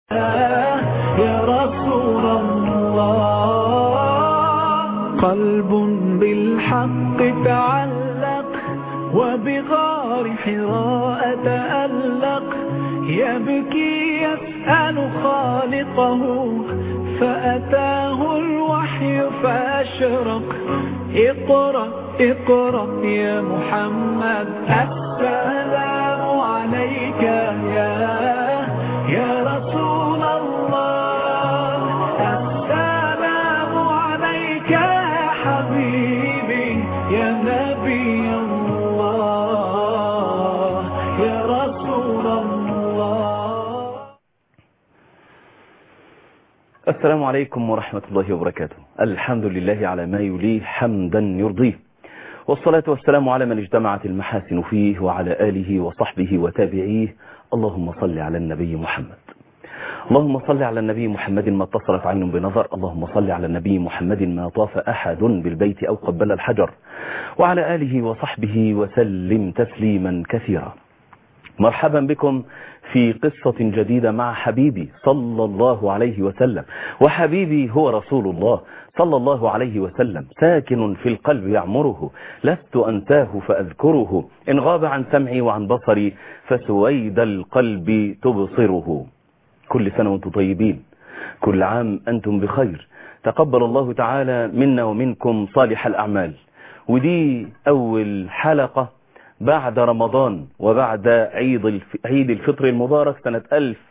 يا رسول الله قلب بالحق تعلق وبغار حراء تألق يبكي يسأل خالقه فأتاه الوحي فأشرق اقرأ اقرأ يا محمد السلام عليك يا يا رسول الله السلام عليك يا حبيبي يا نبي الله يا رسول الله السلام عليكم ورحمة الله وبركاته الحمد لله على ما يليه حمدا يرضيه والصلاة والسلام على من اجتمعت المحاسن فيه وعلى آله وصحبه وتابعيه اللهم صل على النبي محمد اللهم صل على النبي محمد ما اتصلت عين بنظر اللهم صل على النبي محمد ما طاف أحد بالبيت أو قبل الحجر وعلى آله وصحبه وسلم تسليما كثيرا مرحبا بكم في قصة جديدة مع حبيبي صلى الله عليه وسلم وحبيبي هو رسول الله صلى الله عليه وسلم ساكن في القلب يعمره لست أنساه فأذكره إن غاب عن سمعي وعن بصري فسويد القلب تبصره كل سنة وانتم طيبين كل عام أنتم بخير تقبل الله تعالى منا ومنكم صالح الأعمال ودي أول حلقة بعد رمضان وبعد عيد الف... عيد الفطر المبارك سنة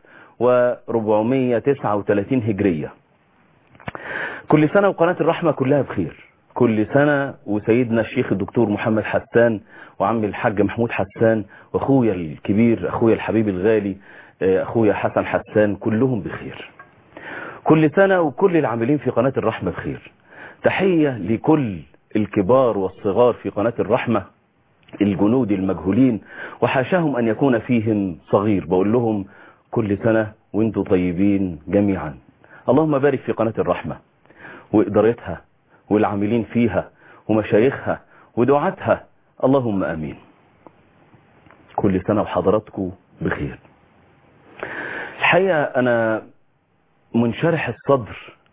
1439 هجرية كل سنة وقناة الرحمة كلها بخير كل سنة وسيدنا الشيخ الدكتور محمد حسان وعمي الحاج محمود حسان واخويا الكبير اخويا الحبيب الغالي اخويا حسن حسان كلهم بخير كل سنة وكل العاملين في قناة الرحمة بخير تحية لكل الكبار والصغار في قناة الرحمة الجنود المجهولين وحاشاهم أن يكون فيهم صغير بقول لهم كل سنة وانتم طيبين جميعا اللهم بارك في قناة الرحمة وإدارتها والعاملين فيها ومشايخها ودعاتها اللهم أمين كل سنة وحضراتكم بخير الحقيقة أنا منشرح الصدر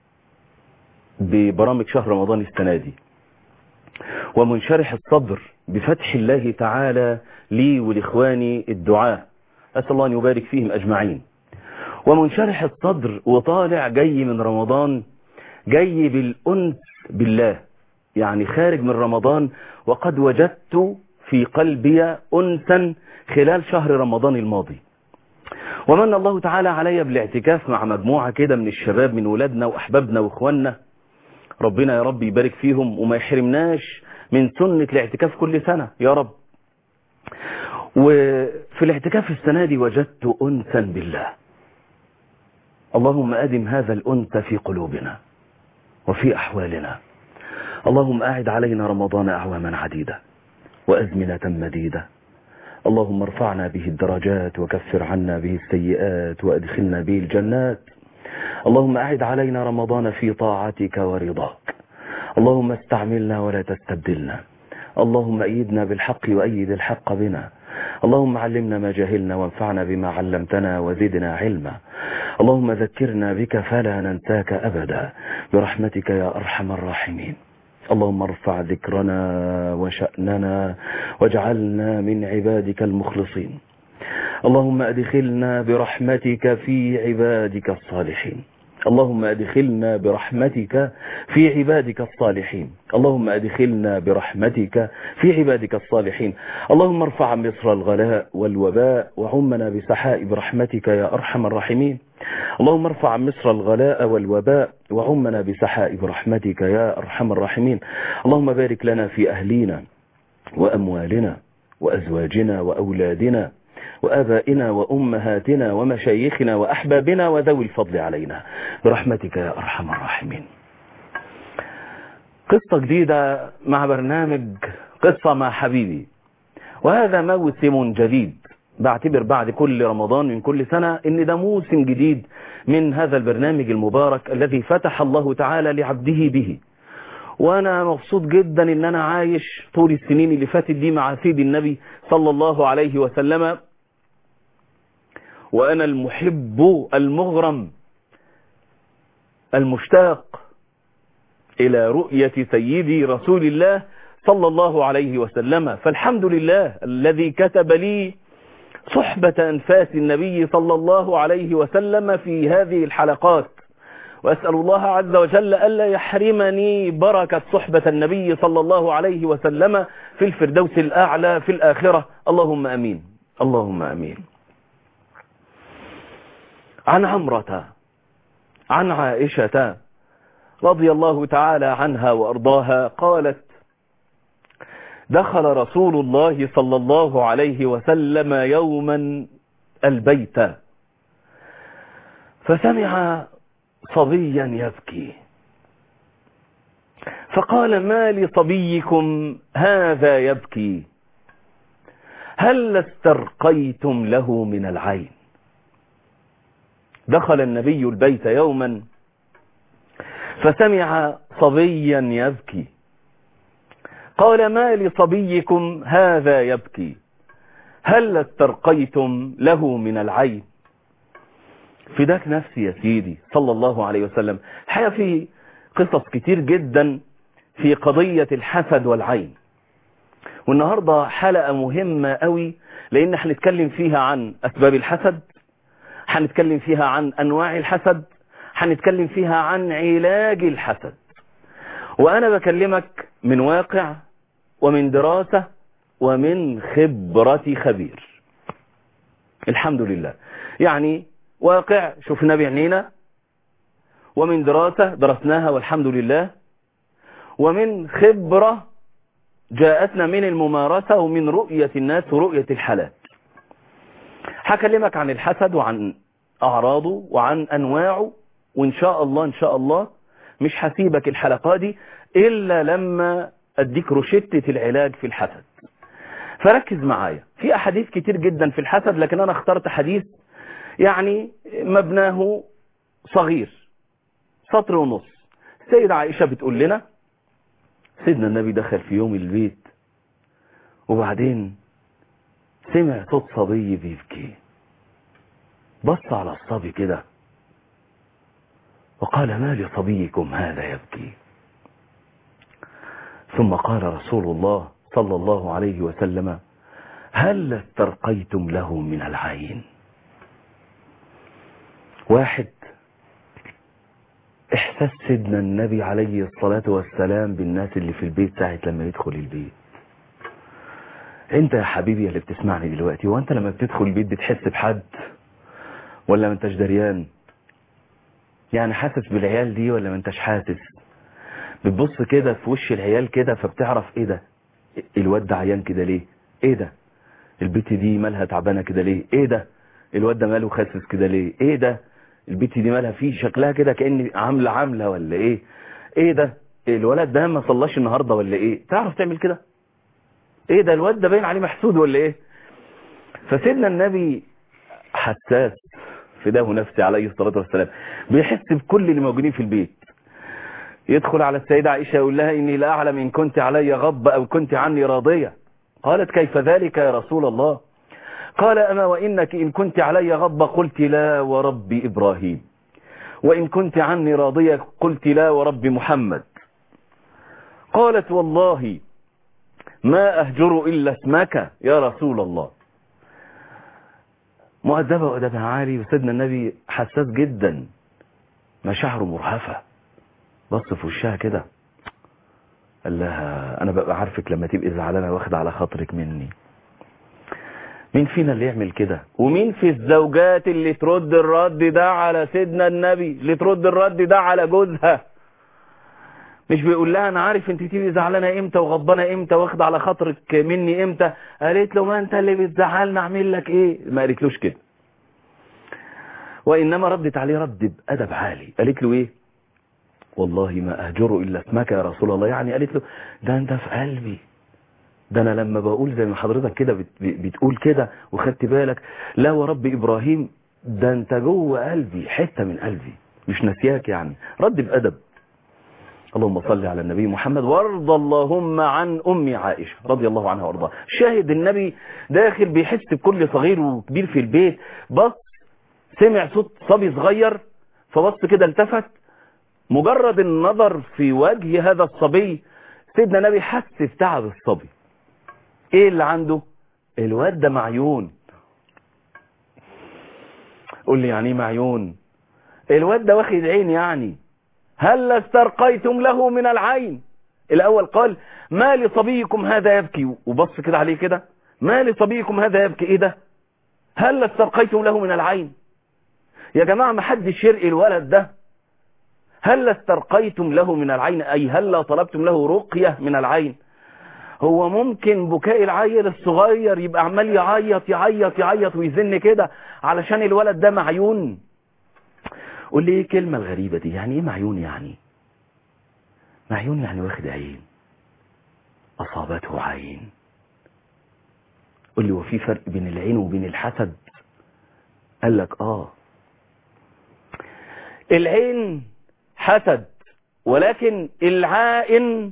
ببرامج شهر رمضان السنة دي ومنشرح الصدر بفتح الله تعالى لي ولإخواني الدعاء أسأل الله أن يبارك فيهم أجمعين ومنشرح الصدر وطالع جاي من رمضان جاي بالأنس بالله يعني خارج من رمضان وقد وجدت في قلبي أنسا خلال شهر رمضان الماضي ومن الله تعالى علي بالاعتكاف مع مجموعة كده من الشباب من ولادنا وأحبابنا وإخواننا ربنا يا رب يبارك فيهم وما يحرمناش من سنة الاعتكاف كل سنة يا رب وفي الاعتكاف السنة دي وجدت أنسا بالله اللهم أدم هذا الأنس في قلوبنا وفي أحوالنا اللهم أعد علينا رمضان أعواما عديدة وأزمنة مديدة اللهم ارفعنا به الدرجات وكفر عنا به السيئات وأدخلنا به الجنات اللهم أعد علينا رمضان في طاعتك ورضاك اللهم استعملنا ولا تستبدلنا اللهم أيدنا بالحق وأيد الحق بنا اللهم علمنا ما جهلنا وانفعنا بما علمتنا وزدنا علما اللهم ذكرنا بك فلا ننساك أبدا برحمتك يا أرحم الراحمين اللهم ارفع ذكرنا وشأننا واجعلنا من عبادك المخلصين اللهم أدخلنا برحمتك في عبادك الصالحين اللهم أدخلنا برحمتك في عبادك الصالحين اللهم أدخلنا برحمتك في عبادك الصالحين اللهم ارفع عن مصر الغلاء والوباء وعمنا بسحائب رحمتك يا أرحم الراحمين اللهم ارفع عن مصر الغلاء والوباء وعمنا بسحائب رحمتك يا أرحم الراحمين اللهم بارك لنا في أهلينا وأموالنا وأزواجنا وأولادنا وآبائنا وأمهاتنا ومشايخنا وأحبابنا وذوي الفضل علينا برحمتك يا أرحم الراحمين قصة جديدة مع برنامج قصة مع حبيبي وهذا موسم جديد بعتبر بعد كل رمضان من كل سنة ان ده موسم جديد من هذا البرنامج المبارك الذي فتح الله تعالى لعبده به وانا مبسوط جدا ان انا عايش طول السنين اللي فاتت دي مع سيد النبي صلى الله عليه وسلم وأنا المحب المغرم المشتاق إلى رؤية سيدي رسول الله صلى الله عليه وسلم فالحمد لله الذي كتب لي صحبة أنفاس النبي صلى الله عليه وسلم في هذه الحلقات وأسأل الله عز وجل ألا يحرمني بركة صحبة النبي صلى الله عليه وسلم في الفردوس الأعلى في الآخرة اللهم أمين اللهم أمين عن عمرة عن عائشة رضي الله تعالى عنها وأرضاها قالت دخل رسول الله صلى الله عليه وسلم يوما البيت فسمع صبيا يبكي فقال ما لصبيكم هذا يبكي هل استرقيتم له من العين دخل النبي البيت يوما فسمع صبيا يبكي قال ما لصبيكم هذا يبكي هل استرقيتم له من العين فداك نفسي يا سيدي صلى الله عليه وسلم الحقيقة في قصص كتير جدا في قضية الحسد والعين والنهاردة حلقة مهمة قوي لان هنتكلم فيها عن اسباب الحسد هنتكلم فيها عن انواع الحسد هنتكلم فيها عن علاج الحسد وانا بكلمك من واقع ومن دراسة ومن خبرة خبير الحمد لله يعني واقع شفنا بعينينا ومن دراسة درسناها والحمد لله ومن خبرة جاءتنا من الممارسة ومن رؤية الناس ورؤية الحالات هكلمك عن الحسد وعن أعراضه وعن أنواعه وإن شاء الله إن شاء الله مش هسيبك الحلقة دي إلا لما أديك روشتة العلاج في الحسد فركز معايا في أحاديث كتير جدا في الحسد لكن أنا اخترت حديث يعني مبناه صغير سطر ونص السيدة عائشة بتقول لنا سيدنا النبي دخل في يوم البيت وبعدين سمع صوت صبي بيبكي بص على الصبي كده وقال ما لصبيكم هذا يبكي ثم قال رسول الله صلى الله عليه وسلم هل استرقيتم له من العين واحد احساس سيدنا النبي عليه الصلاة والسلام بالناس اللي في البيت ساعة لما يدخل البيت انت يا حبيبي اللي بتسمعني دلوقتي وانت لما بتدخل البيت بتحس بحد ولا ما انتش دريان يعني حاسس بالعيال دي ولا ما انتش حاسس بتبص كده في وش العيال كده فبتعرف ايه ده الواد ده عيان كده ليه ايه ده البت دي مالها تعبانه كده ليه ايه ده الواد ده ماله خاسس كده ليه ايه ده البت دي مالها فيه شكلها كده كأن عامله عامله ولا ايه ايه ده الولد ده ما صلاش النهارده ولا ايه تعرف تعمل كده ايه ده الواد ده باين عليه محسود ولا ايه فسيدنا النبي حساس فداه نفسي عليه الصلاة والسلام بيحس بكل اللي موجودين في البيت يدخل على السيدة عائشة يقول لها إني لا أعلم إن كنت علي غضب أو كنت عني راضية قالت كيف ذلك يا رسول الله قال أما وإنك إن كنت علي غضب قلت لا ورب إبراهيم وإن كنت عني راضية قلت لا ورب محمد قالت والله ما أهجر إلا اسمك يا رسول الله مؤدبة وأدبها عالي وسيدنا النبي حساس جدا مشاعره مرهفة بص في وشها كده قال لها أنا ببقى عارفك لما تبقي زعلانة واخد على خاطرك مني مين فينا اللي يعمل كده ومين في الزوجات اللي ترد الرد ده على سيدنا النبي اللي ترد الرد ده على جوزها مش بيقول لها انا عارف انت تبقي زعلانه امتى وغضبانه امتى واخد على خاطرك مني امتى قالت له ما انت اللي بتزعلنا اعمل لك ايه ما قالتلوش كده وانما ردت عليه رد بادب عالي قالت له ايه والله ما اهجر الا اسمك يا رسول الله يعني قالت له ده انت في قلبي ده انا لما بقول زي ما حضرتك كده بت بتقول كده وخدت بالك لا ورب ابراهيم ده انت جوه قلبي حته من قلبي مش ناسياك يعني رد بادب اللهم صل على النبي محمد وارض اللهم عن أم عائشة رضي الله عنها وارضاها شاهد النبي داخل بيحس بكل صغير وكبير في البيت بص سمع صوت صبي صغير فبص كده التفت مجرد النظر في وجه هذا الصبي سيدنا النبي حس بتعب الصبي ايه اللي عنده الواد ده معيون قول لي يعني ايه معيون الواد ده واخد عين يعني هل استرقيتم له من العين الاول قال ما لصبيكم هذا يبكي وبص كده عليه كده ما لصبيكم هذا يبكي ايه ده هل استرقيتم له من العين يا جماعة ما حدش يرقي الولد ده هل استرقيتم له من العين اي هل طلبتم له رقية من العين هو ممكن بكاء العيل الصغير يبقى عمال يعيط يعيط يعيط ويزن كده علشان الولد ده معيون قول لي ايه الكلمة الغريبة دي يعني ايه معيون يعني معيون يعني واخد عين اصابته عين قول لي وفي فرق بين العين وبين الحسد قال لك اه العين حسد ولكن العائن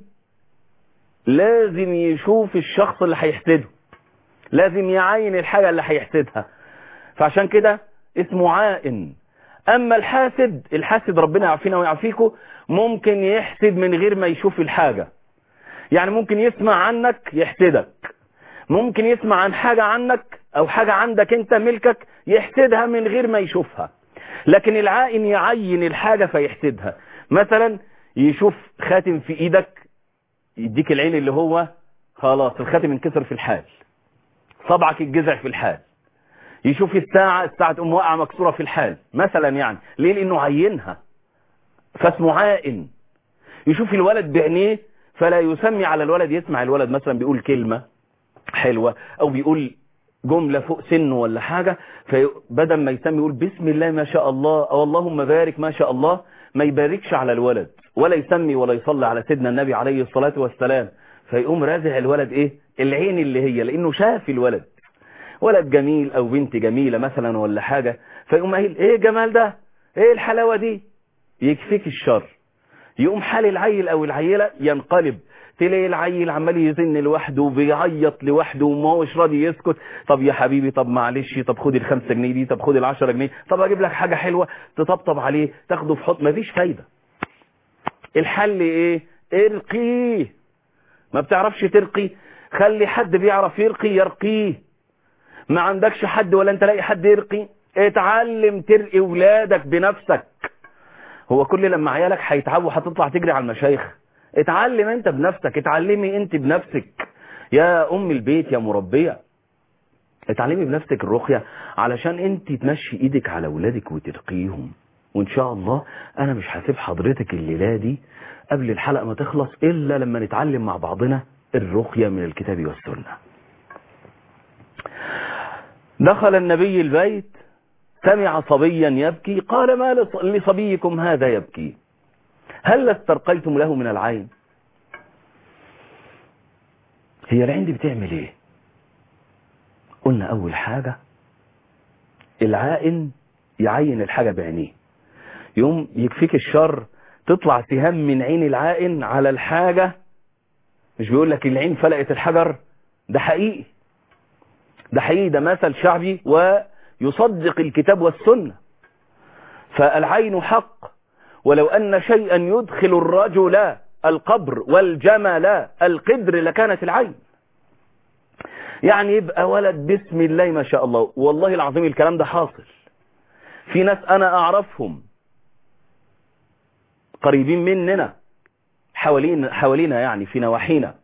لازم يشوف الشخص اللي هيحسده لازم يعين الحاجة اللي هيحسدها فعشان كده اسمه عائن اما الحاسد الحاسد ربنا يعافينا ويعافيكم ممكن يحسد من غير ما يشوف الحاجة يعني ممكن يسمع عنك يحسدك ممكن يسمع عن حاجة عنك او حاجة عندك انت ملكك يحسدها من غير ما يشوفها لكن العائن يعين الحاجة فيحسدها مثلا يشوف خاتم في ايدك يديك العين اللي هو خلاص الخاتم انكسر في الحال صبعك الجزع في الحال يشوف الساعة الساعة تقوم واقعة مكسورة في الحال مثلا يعني ليه لانه عينها فاسمه عائن يشوف الولد بعينيه فلا يسمي على الولد يسمع الولد مثلا بيقول كلمة حلوة او بيقول جملة فوق سنه ولا حاجة فبدل ما يسمي يقول بسم الله ما شاء الله او اللهم بارك ما شاء الله ما يباركش على الولد ولا يسمي ولا يصلي على سيدنا النبي عليه الصلاة والسلام فيقوم رازع الولد ايه العين اللي هي لانه شاف الولد ولد جميل او بنت جميلة مثلا ولا حاجة فيقوم قايل ايه الجمال ده ايه الحلاوة دي يكفيك الشر يقوم حال العيل او العيلة ينقلب تلاقي العيل عمال يزن لوحده وبيعيط لوحده وما هوش راضي يسكت طب يا حبيبي طب معلش طب خد الخمسة جنيه دي طب خد العشرة جنيه طب اجيب لك حاجة حلوة تطبطب عليه تاخده في حضن مفيش فايدة الحل ايه ارقيه ما بتعرفش ترقي خلي حد بيعرف يرقي يرقيه ما عندكش حد ولا انت لاقي حد يرقي اتعلم ترقي ولادك بنفسك هو كل لما عيالك هيتعبوا هتطلع تجري على المشايخ اتعلم انت بنفسك اتعلمي انت بنفسك يا ام البيت يا مربية اتعلمي بنفسك الرقية علشان انت تمشي ايدك على ولادك وترقيهم وان شاء الله انا مش هسيب حضرتك الليلة دي قبل الحلقة ما تخلص الا لما نتعلم مع بعضنا الرقية من الكتاب والسنة دخل النبي البيت سمع صبيا يبكي قال ما لصبيكم هذا يبكي هل استرقيتم له من العين هي العين دي بتعمل ايه قلنا اول حاجة العائن يعين الحاجة بعينيه يوم يكفيك الشر تطلع سهام من عين العائن على الحاجة مش بيقول لك العين فلقت الحجر ده حقيقي ده حقيقي ده مثل شعبي ويصدق الكتاب والسنة فالعين حق ولو أن شيئا يدخل الرجل القبر والجمل القدر لكانت العين يعني يبقى ولد بسم الله ما شاء الله والله العظيم الكلام ده حاصل في ناس أنا أعرفهم قريبين مننا حوالين حوالينا يعني في نواحينا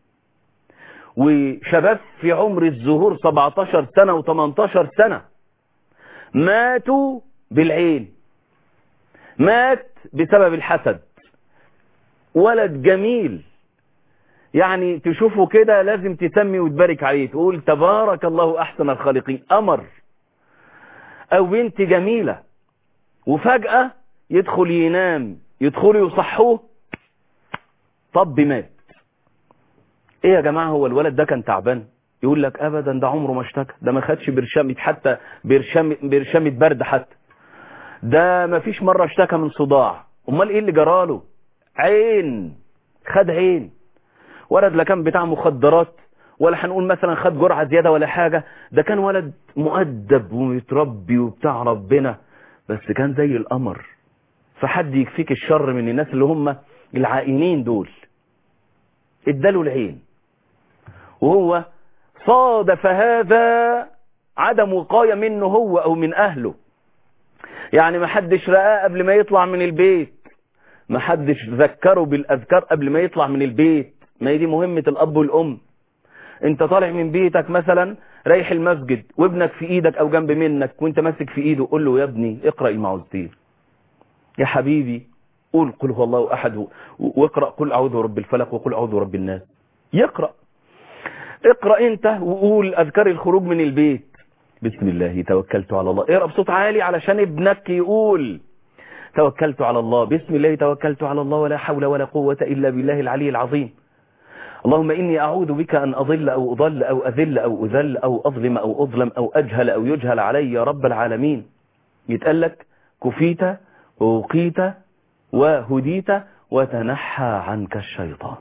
وشباب في عمر الزهور 17 سنة و18 سنة ماتوا بالعين مات بسبب الحسد ولد جميل يعني تشوفه كده لازم تسمي وتبارك عليه تقول تبارك الله أحسن الخالقين أمر أو بنت جميلة وفجأة يدخل ينام يدخلوا يصحوه طب مات ايه يا جماعة هو الولد ده كان تعبان يقول لك ابدا ده عمره ما اشتكى ده ما خدش برشامة حتى برشامة, برشامة برد حتى ده ما فيش مرة اشتكى من صداع امال ايه اللي جراله عين خد عين ولد لا كان بتاع مخدرات ولا هنقول مثلا خد جرعة زيادة ولا حاجة ده كان ولد مؤدب ومتربي وبتاع ربنا بس كان زي القمر فحد يكفيك الشر من الناس اللي هم العائنين دول اداله العين وهو صادف هذا عدم وقاية منه هو او من اهله يعني ما حدش رآه قبل ما يطلع من البيت ما حدش ذكره بالاذكار قبل ما يطلع من البيت ما هي دي مهمة الاب والام انت طالع من بيتك مثلا رايح المسجد وابنك في ايدك او جنب منك وانت ماسك في ايده قول له يا ابني اقرأ المعوذتين يا حبيبي قول قل هو الله احد واقرأ قل اعوذ برب الفلق وقل اعوذ برب الناس يقرأ اقرأ انت وقول اذكار الخروج من البيت بسم الله توكلت على الله اقرأ بصوت عالي علشان ابنك يقول توكلت على الله بسم الله توكلت على الله ولا حول ولا قوة إلا بالله العلي العظيم اللهم إني أعوذ بك أن أضل أو أضل أو أذل أو أذل أو أظلم أو أظلم أو أجهل أو يجهل علي يا رب العالمين يتقال لك كفيت ووقيت وهديت وتنحى عنك الشيطان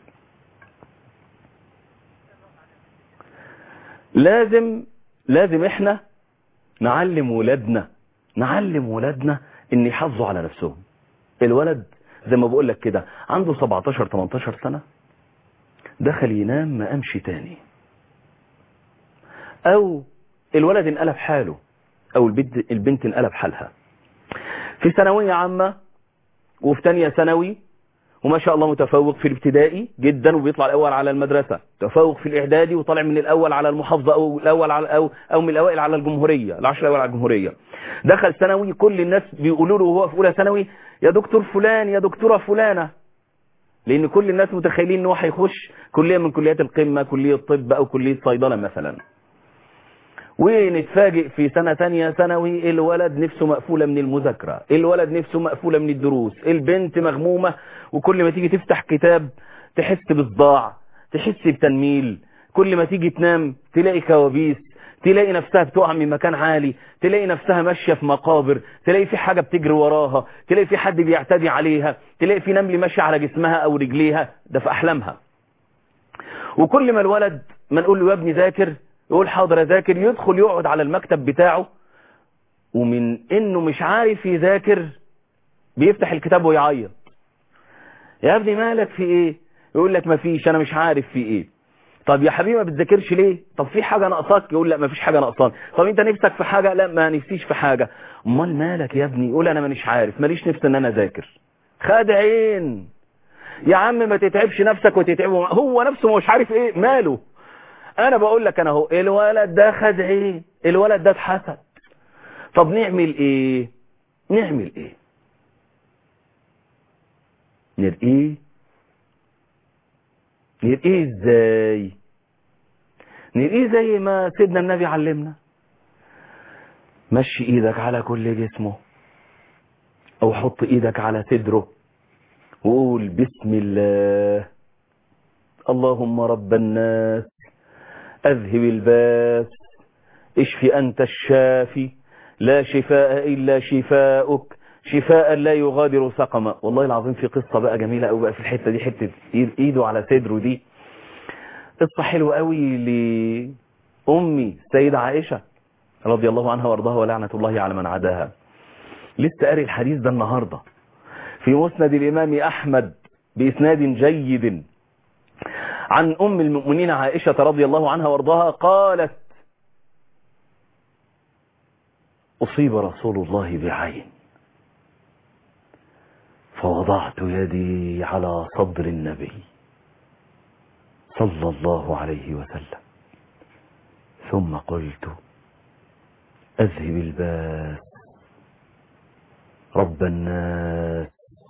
لازم لازم احنا نعلم ولادنا نعلم ولادنا ان يحافظوا على نفسهم الولد زي ما بقول لك كده عنده 17 18 سنة دخل ينام ما قامش تاني او الولد انقلب حاله او البنت البنت انقلب حالها في ثانويه عامه وفي ثانيه ثانوي وما شاء الله متفوق في الابتدائي جدا وبيطلع الاول على المدرسه تفوق في الاعدادي وطالع من الاول على المحافظه او الاول على او او من الاوائل على الجمهوريه العشر الاوائل على الجمهوريه دخل ثانوي كل الناس بيقولوا له وهو في اولى ثانوي يا دكتور فلان يا دكتوره فلانه لان كل الناس متخيلين ان هو هيخش كليه من كليات القمه كليه طب او كليه صيدله مثلا ونتفاجئ في سنة تانية ثانوي الولد نفسه مقفولة من المذاكرة الولد نفسه مقفولة من الدروس البنت مغمومة وكل ما تيجي تفتح كتاب تحس بصداع تحس بتنميل كل ما تيجي تنام تلاقي كوابيس تلاقي نفسها بتقع من مكان عالي تلاقي نفسها ماشية في مقابر تلاقي في حاجة بتجري وراها تلاقي في حد بيعتدي عليها تلاقي في نمل ماشي على جسمها او رجليها ده في احلامها وكل ما الولد ما نقول له يا ابني ذاكر يقول حاضر اذاكر يدخل يقعد على المكتب بتاعه ومن انه مش عارف يذاكر بيفتح الكتاب ويعيط يا ابني مالك في ايه يقول لك ما فيش انا مش عارف في ايه طب يا حبيبي ما بتذاكرش ليه طب في حاجه ناقصاك يقول لا ما فيش حاجه ناقصاك طب انت نفسك في حاجه لا ما نفسيش في حاجه امال مالك يا ابني يقول انا مانيش عارف ماليش نفس ان انا اذاكر خد عين يا عم ما تتعبش نفسك وتتعبه هو نفسه مش عارف ايه ماله انا بقول لك انا اهو الولد ده خد عين الولد ده اتحسد طب نعمل ايه نعمل ايه نرقيه نرقيه ازاي نرقيه زي ما سيدنا النبي علمنا مشي ايدك على كل جسمه او حط ايدك على صدره وقول بسم الله اللهم رب الناس أذهب الباس اشف أنت الشافي لا شفاء إلا شفاءك شفاء لا يغادر سقما والله العظيم في قصة بقى جميلة قوي بقى في الحتة دي حتة ايده على صدره دي قصة حلوة قوي لأمي سيدة عائشة رضي الله عنها وارضاها ولعنة الله على من عداها لسه قاري الحديث ده النهاردة في مسند الإمام أحمد بإسناد جيد عن أم المؤمنين عائشة رضي الله عنها وارضاها قالت أصيب رسول الله بعين فوضعت يدي على صدر النبي صلى الله عليه وسلم ثم قلت أذهب الباس رب الناس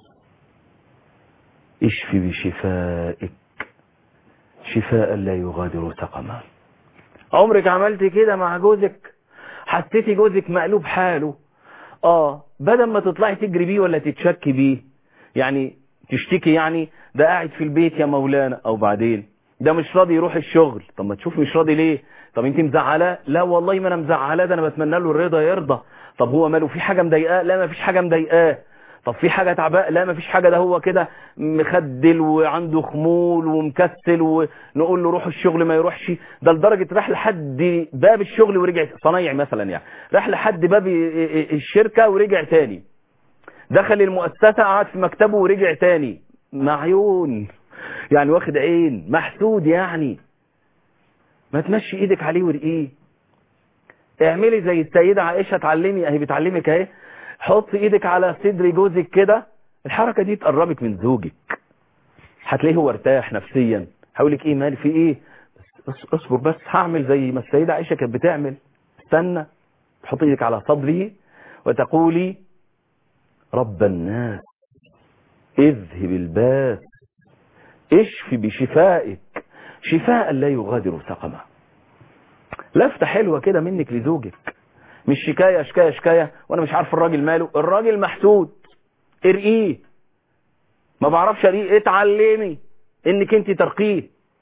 اشف بشفائك شفاء لا يغادر سقما عمرك عملت كده مع جوزك حسيتي جوزك مقلوب حاله اه بدل ما تطلعي تجري بيه ولا تتشكي بيه يعني تشتكي يعني ده قاعد في البيت يا مولانا او بعدين ده مش راضي يروح الشغل طب ما تشوف مش راضي ليه طب انت مزعلاه لا والله ما انا مزعلاه ده انا بتمنى له الرضا يرضى طب هو ماله في حاجه مضايقاه لا ما فيش حاجه مضايقاه طب في حاجة تعباء لا ما فيش حاجة ده هو كده مخدل وعنده خمول ومكسل ونقول له روح الشغل ما يروحش ده لدرجة راح لحد باب الشغل ورجع صنايعي مثلا يعني راح لحد باب الشركة ورجع تاني دخل المؤسسة قعد في مكتبه ورجع تاني معيون يعني واخد عين محسود يعني ما تمشي ايدك عليه ورقيه اعملي زي السيدة عائشة تعلمي اهي بتعلمك اهي حط ايدك على صدر جوزك كده الحركة دي تقربك من زوجك هتلاقيه هو ارتاح نفسيا هقولك ايه مالي في ايه بس اصبر بس هعمل زي ما السيدة عائشة كانت بتعمل استنى تحط ايدك على صدره وتقولي رب الناس اذهب الباس اشفي بشفائك شفاء لا يغادر سقما لفتة حلوة كده منك لزوجك مش شكاية شكاية شكاية وانا مش عارف الراجل ماله الراجل محسود ارقيه ما بعرفش ارقيه اتعلمي انك انت ترقيه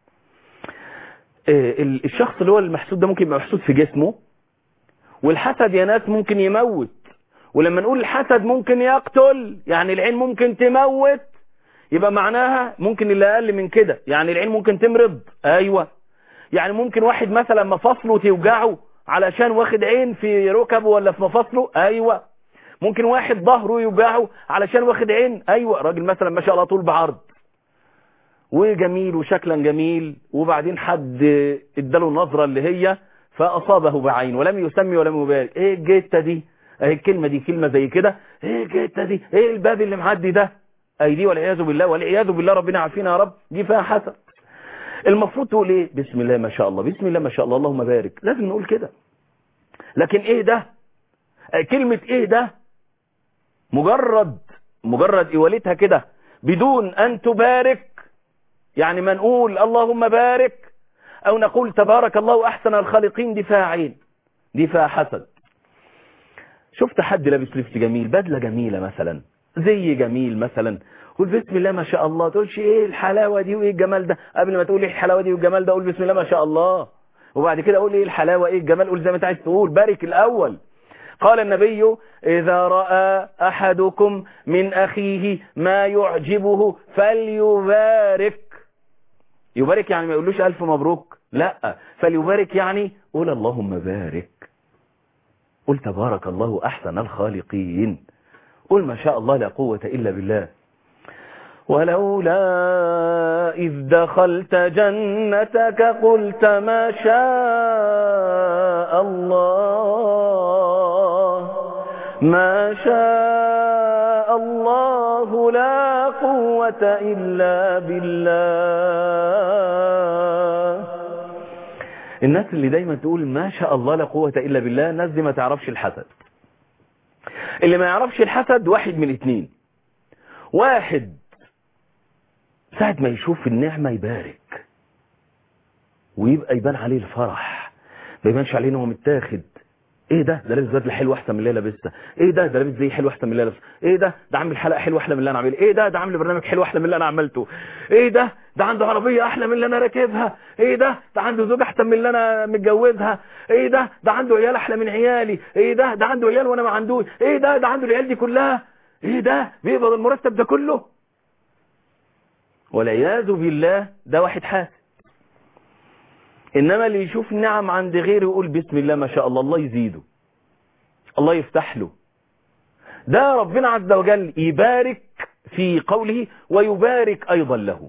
الشخص اللي هو المحسود ده ممكن يبقى محسود في جسمه والحسد يا ناس ممكن يموت ولما نقول الحسد ممكن يقتل يعني العين ممكن تموت يبقى معناها ممكن اللي اقل من كده يعني العين ممكن تمرض ايوه يعني ممكن واحد مثلا مفاصله توجعه علشان واخد عين في ركبه ولا في مفاصله ايوه ممكن واحد ظهره يوجعه علشان واخد عين ايوه راجل مثلا ما شاء الله طول بعرض وجميل وشكلا جميل وبعدين حد اداله النظرة اللي هي فاصابه بعين ولم يسمي ولم يبارك ايه الجيتة دي ايه الكلمة دي كلمة زي كده ايه الجيتة دي ايه الباب اللي معدي ده اي دي والعياذ بالله والعياذ بالله ربنا عافينا يا رب دي فيها حسد المفروض تقول ايه بسم الله ما شاء الله بسم الله ما شاء الله اللهم بارك لازم نقول كده لكن ايه ده كلمة ايه ده مجرد مجرد ايوالتها كده بدون ان تبارك يعني ما نقول اللهم بارك او نقول تبارك الله احسن الخالقين دي فيها عين دي فيها حسد شفت حد لابس لبس جميل بدلة جميلة مثلا زي جميل مثلا قول بسم الله ما شاء الله تقولش ايه الحلاوة دي وايه الجمال ده قبل ما تقول ايه الحلاوة دي والجمال ده قول بسم الله ما شاء الله وبعد كده قول ايه الحلاوة ايه الجمال قول زي ما انت عايز تقول بارك الاول قال النبي إذا رأى أحدكم من أخيه ما يعجبه فليبارك يبارك يعني ما يقولوش ألف مبروك لا فليبارك يعني قول اللهم بارك قل تبارك الله أحسن الخالقين قل ما شاء الله لا قوة إلا بالله ولولا إذ دخلت جنتك قلت ما شاء الله ما شاء الله لا قوة إلا بالله الناس اللي دايما تقول ما شاء الله لا قوة إلا بالله الناس دي ما تعرفش الحسد اللي ما يعرفش الحسد واحد من اتنين واحد ساعة ما يشوف النعمة يبارك ويبقى يبان عليه الفرح ما يبانش عليه ان هو متاخد ايه ده ده لابس بدله حلوه احسن من اللي لابسها ايه ده ده لابس زي حلو احسن من اللي لابسه ايه ده ده عامل حلقه حلوه احلى من اللي انا عاملها ايه ده ده عامل برنامج حلو احلى من اللي انا عملته ايه ده ده عنده عربيه احلى من اللي انا راكبها ايه ده ده عنده زوجه احسن من اللي انا متجوزها ايه ده ده عنده عيال احلى من عيالي ايه ده ده عنده عيال وانا ما عندوش ايه ده ده عنده العيال دي كلها ايه ده بيقبض المرتب ده كله والعياذ بالله ده واحد حاسد انما اللي يشوف نعم عند غيره يقول بسم الله ما شاء الله الله يزيده الله يفتح له ده ربنا عز وجل يبارك في قوله ويبارك ايضا له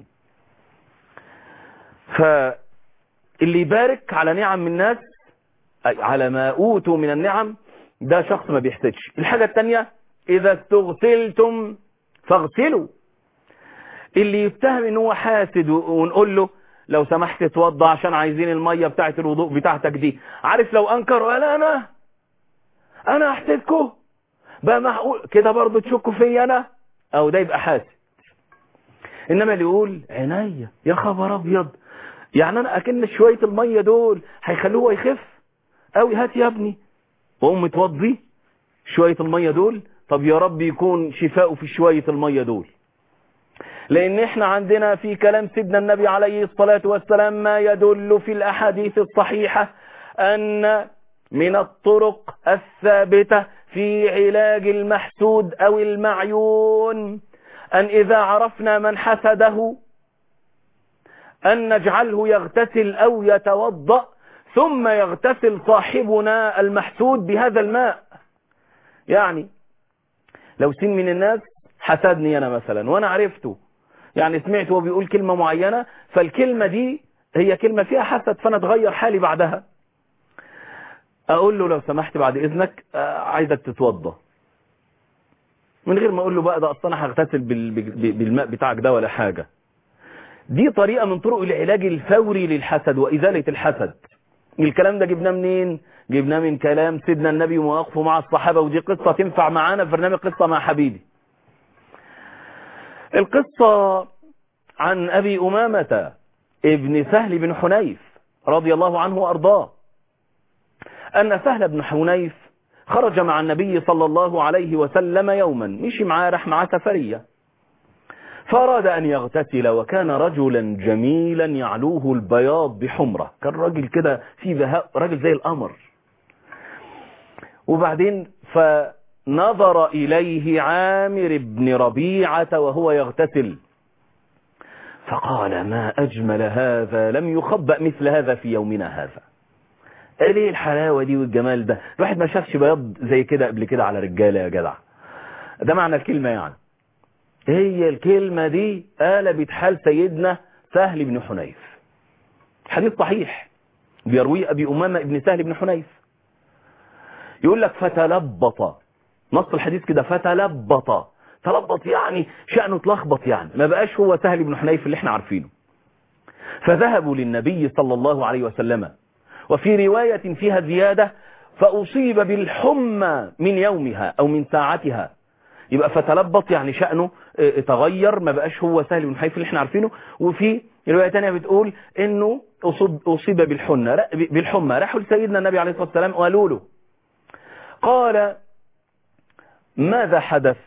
فاللي يبارك على نعم من الناس على ما اوتوا من النعم ده شخص ما بيحتاجش الحاجة التانية اذا استغسلتم فاغسلوا اللي يتهم ان هو حاسد ونقول له لو سمحت اتوضى عشان عايزين المية بتاعة الوضوء بتاعتك دي عارف لو انكر قال انا انا احسدكم بقى معقول كده برضه تشكوا فيا انا او ده يبقى حاسد انما اللي يقول عينيا يا خبر ابيض يعني انا اكن شوية المية دول هيخلوه يخف قوي هات يا ابني وقوم متوضي شوية المية دول طب يا رب يكون شفاؤه في شوية المية دول لان احنا عندنا في كلام سيدنا النبي عليه الصلاة والسلام ما يدل في الاحاديث الصحيحة ان من الطرق الثابتة في علاج المحسود أو المعيون أن إذا عرفنا من حسده أن نجعله يغتسل أو يتوضأ ثم يغتسل صاحبنا المحسود بهذا الماء يعني لو سين من الناس حسدني أنا مثلا وأنا عرفته يعني سمعت وهو بيقول كلمة معينة فالكلمة دي هي كلمة فيها حسد فأنا اتغير حالي بعدها أقول له لو سمحت بعد إذنك آه، عايزك تتوضى من غير ما أقول له بقى ده أصلا أنا هغتسل بال- بال- بالماء بتاعك ده ولا حاجة دي طريقة من طرق العلاج الفوري للحسد وإزالة الحسد الكلام ده جبناه منين جبناه من كلام سيدنا النبي ومواقفه مع الصحابة ودي قصة تنفع معانا في برنامج قصة مع حبيبي القصة عن أبي أمامة ابن سهل بن حنيف رضي الله عنه وأرضاه أن سهل بن حنيف خرج مع النبي صلى الله عليه وسلم يوما مشي معاه راح معاه سفرية فأراد أن يغتسل وكان رجلا جميلا يعلوه البياض بحمرة كان راجل كده في بهاء راجل زي القمر وبعدين فنظر إليه عامر بن ربيعة وهو يغتسل فقال ما أجمل هذا لم يخبأ مثل هذا في يومنا هذا قال ايه الحلاوة دي والجمال ده الواحد ما شافش بياض زي كده قبل كده على رجالة يا جدع ده معنى الكلمة يعني هي الكلمة دي قلبت حال سيدنا سهل بن حنيف حديث صحيح بيرويه أبي أمامة ابن سهل بن حنيف يقول لك فتلبط نص الحديث كده فتلبط تلبط يعني شأنه تلخبط يعني ما بقاش هو سهل بن حنيف اللي احنا عارفينه فذهبوا للنبي صلى الله عليه وسلم وفي رواية فيها زيادة فأصيب بالحمى من يومها أو من ساعتها يبقى فتلبط يعني شأنه اه، تغير ما بقاش هو سهل بن حنيف اللي احنا عارفينه وفي رواية تانية بتقول انه أصيب, أصيب بالحنى بالحمى راحوا لسيدنا النبي عليه الصلاة والسلام وقالوا له قال ماذا حدث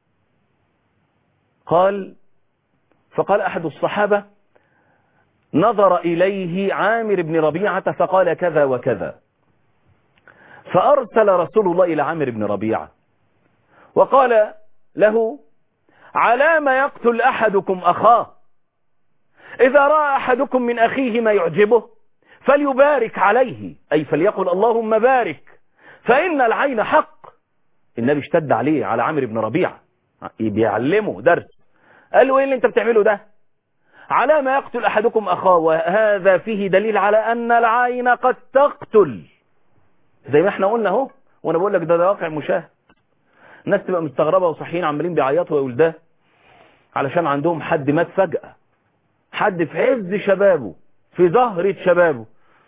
قال فقال أحد الصحابة نظر إليه عامر بن ربيعة فقال كذا وكذا فأرسل رسول الله إلى عامر بن ربيعة وقال له على ما يقتل أحدكم أخاه إذا رأى أحدكم من أخيه ما يعجبه فليبارك عليه أي فليقل اللهم بارك فإن العين حق النبي اشتد عليه على عامر بن ربيعة بيعلمه درس قال له ايه اللي انت بتعمله ده على ما يقتل احدكم اخاه وهذا فيه دليل على ان العين قد تقتل زي ما احنا قلنا اهو وانا بقول لك ده, ده واقع مشاهد الناس تبقى مستغربه وصحيين عمالين بيعيطوا ويقول ده علشان عندهم حد مات فجأة حد في عز شبابه في زهرة شبابه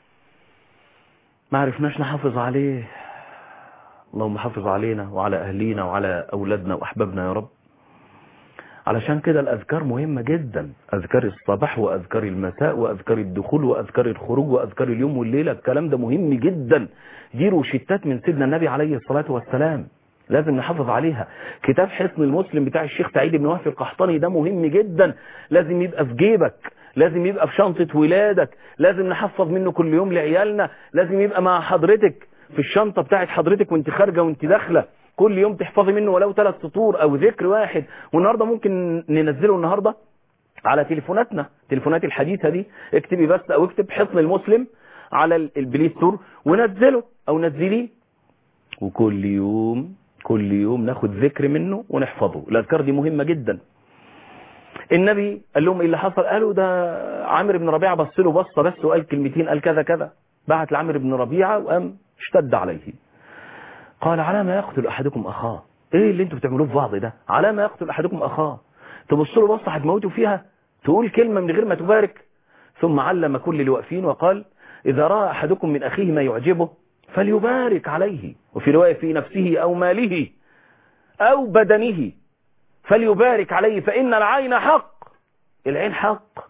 ما عرفناش نحافظ عليه اللهم حافظ علينا وعلى أهلينا وعلى أولادنا وأحبابنا يا رب علشان كده الأذكار مهمة جدا أذكار الصباح وأذكار المساء وأذكار الدخول وأذكار الخروج وأذكار اليوم والليلة الكلام ده مهم جدا دي روشتات من سيدنا النبي عليه الصلاة والسلام لازم نحافظ عليها كتاب حصن المسلم بتاع الشيخ سعيد بن وهب القحطاني ده مهم جدا لازم يبقى في جيبك لازم يبقى في شنطة ولادك لازم نحفظ منه كل يوم لعيالنا لازم يبقى مع حضرتك في الشنطة بتاعت حضرتك وانت خارجة وانت داخلة كل يوم تحفظي منه ولو ثلاث سطور او ذكر واحد والنهاردة ممكن ننزله النهاردة على تليفوناتنا تليفونات الحديثة دي اكتبي بس او اكتب حصن المسلم على البلاي ستور ونزله او نزليه وكل يوم كل يوم ناخد ذكر منه ونحفظه الاذكار دي مهمة جدا النبي قال لهم ايه اللي حصل قالوا ده عامر بن ربيعة بص له بصة بس وقال كلمتين قال كذا كذا بعت لعامر بن ربيعة وقام اشتد عليه قال على ما يقتل احدكم اخاه ايه اللي انتوا بتعملوه في بعض ده على ما يقتل احدكم اخاه تبص له بصة هتموتوا فيها تقول كلمة من غير ما تبارك ثم علم كل اللي واقفين وقال اذا راى احدكم من اخيه ما يعجبه فليبارك عليه وفي رواية في نفسه او ماله او بدنه فليبارك عليه فإن العين حق العين حق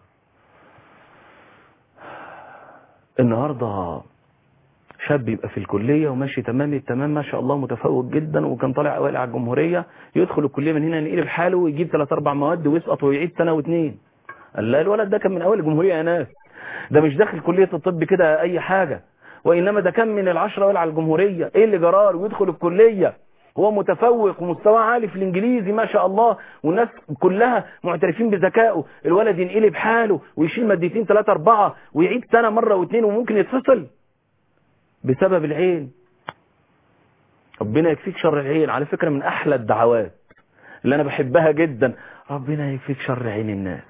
النهاردة شاب يبقى في الكلية وماشي تمام التمام ما شاء الله متفوق جدا وكان طالع أوائل على الجمهورية يدخل الكلية من هنا ينقلب حاله ويجيب ثلاث أربع مواد ويسقط ويعيد سنة واثنين قال لا الولد ده كان من أوائل الجمهورية يا ناس ده مش داخل كلية الطب كده أي حاجة وإنما ده كان من العشرة أوائل على الجمهورية إيه اللي جرار ويدخل الكلية هو متفوق ومستواه عالي في الانجليزي ما شاء الله والناس كلها معترفين بذكائه الولد ينقلب حاله ويشيل مادتين ثلاثة أربعة ويعيد سنة مرة واثنين وممكن يتفصل بسبب العين ربنا يكفيك شر العين على فكرة من أحلى الدعوات اللي أنا بحبها جدا ربنا يكفيك شر عين الناس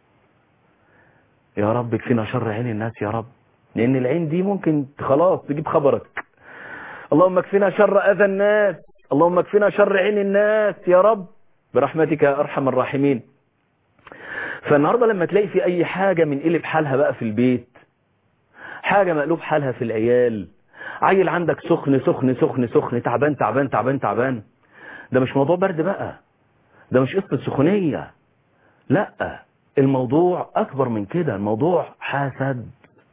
يا رب يكفينا شر عين الناس يا رب لأن العين دي ممكن خلاص تجيب خبرك اللهم اكفنا شر أذى الناس اللهم اكفنا شر عين الناس يا رب برحمتك يا أرحم الراحمين فالنهاردة لما تلاقي في أي حاجة من قلب حالها بقى في البيت حاجة مقلوب حالها في العيال عيل عندك سخن سخن سخن سخن تعبان تعبان تعبان تعبان ده مش موضوع برد بقى ده مش قصة سخونية لا الموضوع أكبر من كده الموضوع حسد